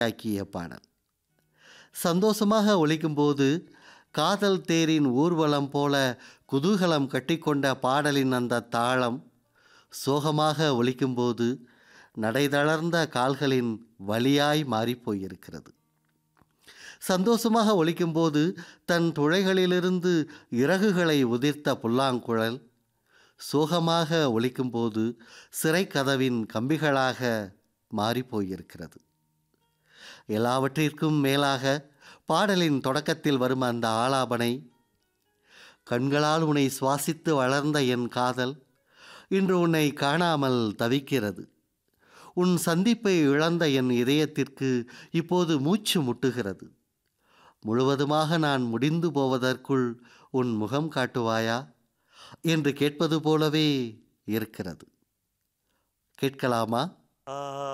ஆக்கிய பாடல் சந்தோஷமாக ஒலிக்கும்போது காதல் தேரின் ஊர்வலம் போல குதூகலம் கட்டிக்கொண்ட பாடலின் அந்த தாளம் சோகமாக ஒலிக்கும்போது நடைதளர்ந்த கால்களின் வலியாய் மாறிப்போயிருக்கிறது சந்தோஷமாக ஒலிக்கும்போது தன் துளைகளிலிருந்து இறகுகளை உதிர்த்த புல்லாங்குழல் சோகமாக ஒலிக்கும்போது சிறைக்கதவின் கம்பிகளாக மாறிப்போயிருக்கிறது எல்லாவற்றிற்கும் மேலாக பாடலின் தொடக்கத்தில் வரும் அந்த ஆலாபனை கண்களால் உன்னை சுவாசித்து வளர்ந்த என் காதல் இன்று உன்னை காணாமல் தவிக்கிறது உன் சந்திப்பை இழந்த என் இதயத்திற்கு இப்போது மூச்சு முட்டுகிறது முழுவதுமாக நான் முடிந்து போவதற்குள் உன் முகம் காட்டுவாயா என்று கேட்பது போலவே இருக்கிறது கேட்கலாமா